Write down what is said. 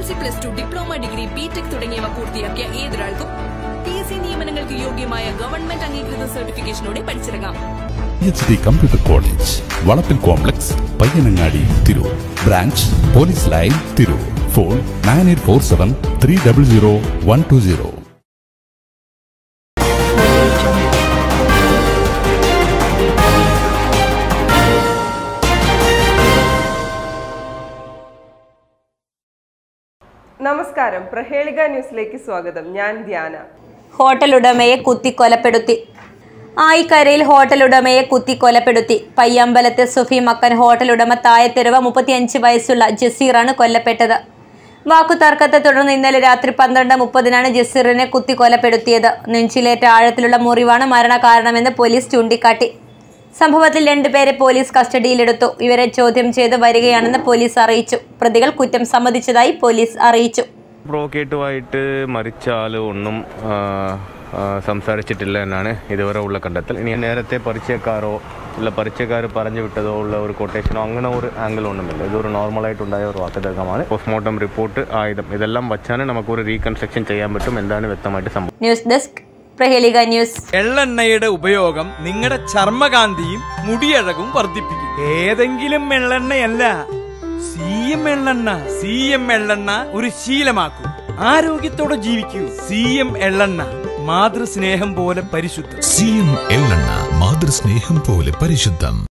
C plus two diploma degree BTech തുടങ്ങിയവ പൂർത്തിയാക്കിയ ഏതൊരാൾക്കും പി എസ് സി നിയമനങ്ങൾക്ക് യോഗ്യമായ ഗവൺമെന്റ് അംഗീകൃത സർട്ടിഫിക്കേഷനോടെ പഠിച്ചിറങ്ങാം H D computer college Valappil complex Payyanangadi Tirur branch police line Tirur phone nine eight four seven three double zero one two zero നമസ്കാരം പ്രഹേളിക ന്യൂസിലേക്ക് സ്വാഗതം ഞാൻ ധ്യാന ഹോട്ടൽ ഉടമയെ കുത്തി കൊലപ്പെടുത്തി ആയിക്കരയിൽ ഹോട്ടൽ ഉടമയെ കുത്തി കൊലപ്പെടുത്തി പയ്യമ്പലത്തെ സുഫി മക്കൻ ഹോട്ടൽ ഉടമ തായത്തെരുവ മുപ്പത്തിയഞ്ച് വയസ്സുള്ള ജസീറാണ് കൊല്ലപ്പെട്ടത് വാക്കുതർക്കത്തെ തുടർന്ന് ഇന്നലെ രാത്രി പന്ത്രണ്ട് മുപ്പതിനാണ് ജസീറിനെ കുത്തി കൊലപ്പെടുത്തിയത് നെഞ്ചിലേറ്റ ആഴത്തിലുള്ള മുറിവാണ് മരണകാരണമെന്ന് പോലീസ് ചൂണ്ടിക്കാട്ടി സംഭവത്തിൽ രണ്ടുപേരെ പോലീസ് കസ്റ്റഡിയിലെടുത്തു ഇവരെ ചോദ്യം ചെയ്ത് വരികയാണെന്ന് പോലീസ് അറിയിച്ചു പ്രതികൾ കുറ്റം സമ്മതിച്ചതായി പോലീസ് അറിയിച്ചു പ്രോക്കേറ്റുമായിട്ട് മരിച്ച ആൾ ഒന്നും ആ, ആ, സംസാരിച്ചിട്ടില്ല എന്നാണ് ഇതുവരെ ഉള്ള കണ്ടെത്തൽ ഇനി നേരത്തെ പരിചയക്കാരോ ഇല്ല പരിചയക്കാർ പറഞ്ഞു വിട്ടതോ ഉള്ള ഒരു കൊട്ടേഷനോ അങ്ങനെ ഒരു ആംഗിൾ ഒന്നുമില്ല ഇതൊരു നോർമലായിട്ടുണ്ടായ ഒരു വാക്കുതർക്കമാണ് പോസ്റ്റ്മോർട്ടം റിപ്പോർട്ട് ആയുധം ഇതെല്ലാം വച്ചാണ് നമുക്കൊരു റീകൺസ്ട്രക്ഷൻ ചെയ്യാൻ പറ്റും എന്താണ് വ്യക്തമായിട്ട് സംഭവം ന്യൂസ് ഡെസ്ക് പ്രഹേലിക ന്യൂസ് എള്ളെണ്ണയുടെ ഉപയോഗം നിങ്ങളുടെ ചർമ്മകാന്തിയും മുടിയഴകും വർദ്ധിപ്പിക്കും ഏതെങ്കിലും എള്ളെണ്ണയല്ല സി എം എള്ളെണ്ണ സി എം എള്ളെണ്ണ ഒരു ശീലമാക്കൂ ആരോഗ്യത്തോടെ ജീവിക്കൂ സി എം എള്ളെണ്ണ മാതൃസ്നേഹം പോലെ പരിശുദ്ധം സി എം എള്ളെണ്ണ മാതൃസ്നേഹം പോലെ പരിശുദ്ധം